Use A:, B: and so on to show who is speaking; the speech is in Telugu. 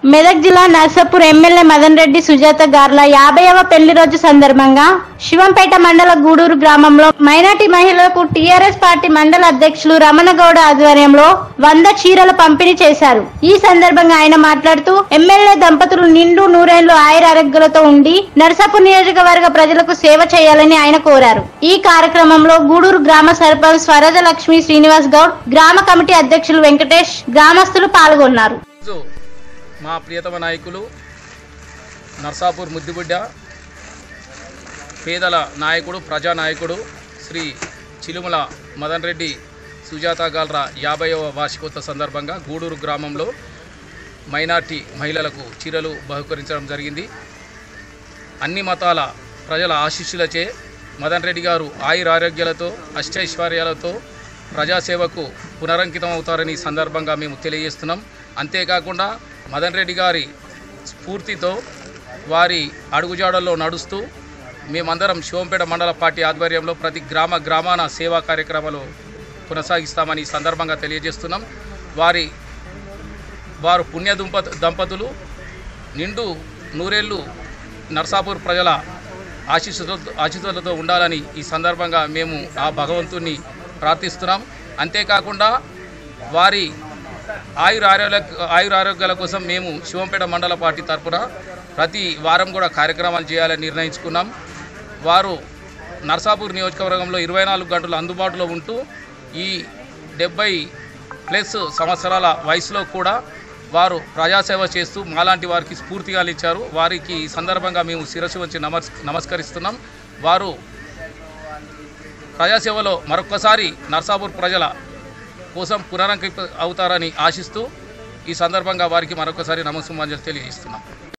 A: మెదక్ జిల్లా నర్సాపూర్ ఎమ్మెల్యే మదన్ రెడ్డి సుజాత గార్ల యాభైవ పెళ్లి రోజు సందర్భంగా శివంపేట మండల గూడూరు గ్రామంలో మైనార్టీ మహిళలకు టీఆర్ఎస్ పార్టీ మండల అధ్యక్షులు రమణగౌడ ఆధ్వర్యంలో వంద చీరల పంపిణీ చేశారు ఈ సందర్భంగా ఆయన మాట్లాడుతూ ఎమ్మెల్యే దంపతులు నిండు నూరేళ్లు ఆయుర ఆరోగ్యాలతో ఉండి నర్సాపూర్ నియోజకవర్గ ప్రజలకు సేవ చేయాలని ఆయన కోరారు ఈ కార్యక్రమంలో గూడూరు గ్రామ సర్పంచ్ స్వరజ లక్ష్మి శ్రీనివాస్ గౌడ్ గ్రామ కమిటీ అధ్యక్షులు వెంకటేష్ గ్రామస్తులు పాల్గొన్నారు
B: ఈరోజు మా ప్రియతమ నాయకులు నర్సాపూర్ ముద్దుబిడ్డ పేదల నాయకుడు ప్రజానాయకుడు శ్రీ చిలుమల మదన్ రెడ్డి సుజాత గాల్రా యాభైవ వార్షికోత్సవ సందర్భంగా గూడూరు గ్రామంలో మైనార్టీ మహిళలకు చీరలు బహుకరించడం జరిగింది అన్ని మతాల ప్రజల ఆశీస్సులచే మదన్ రెడ్డి గారు ఆయుర ఆరోగ్యాలతో అష్టైశ్వర్యాలతో ప్రజాసేవకు పునరంకితం అవుతారని ఈ సందర్భంగా మేము తెలియజేస్తున్నాం అంతేకాకుండా మదన్ రెడ్డి గారి స్ఫూర్తితో వారి అడుగుజాడల్లో నడుస్తూ మేమందరం శివంపేట మండల పార్టీ ఆధ్వర్యంలో ప్రతి గ్రామ గ్రామాన సేవా కార్యక్రమాలు కొనసాగిస్తామని ఈ సందర్భంగా తెలియజేస్తున్నాం వారి వారు పుణ్య దంప దంపతులు నిండు నూరేళ్ళు నర్సాపూర్ ప్రజల ఆశీస్సులతో ఆశీస్సులతో ఉండాలని ఈ సందర్భంగా మేము ఆ భగవంతుని ప్రార్థిస్తున్నాం అంతేకాకుండా వారి ఆయుర ఆరోగ్య ఆయుర ఆరోగ్యాల కోసం మేము శివంపేట మండల పార్టీ తరపున ప్రతి వారం కూడా కార్యక్రమాలు చేయాలని నిర్ణయించుకున్నాం వారు నర్సాపూర్ నియోజకవర్గంలో ఇరవై నాలుగు గంటలు అందుబాటులో ఉంటూ ఈ డెబ్బై ప్లస్ సంవత్సరాల వయసులో కూడా వారు ప్రజాసేవ చేస్తూ మాలాంటి వారికి స్ఫూర్తిగా ఇచ్చారు వారికి ఈ సందర్భంగా మేము శిరస్సు వచ్చి నమస్ నమస్కరిస్తున్నాం వారు ప్రజాసేవలో మరొక్కసారి నర్సాపూర్ ప్రజల కోసం పునరంకిత అవుతారని ఆశిస్తూ ఈ సందర్భంగా వారికి మరొకసారి నమస్సుమాంజలి తెలియజేస్తున్నాం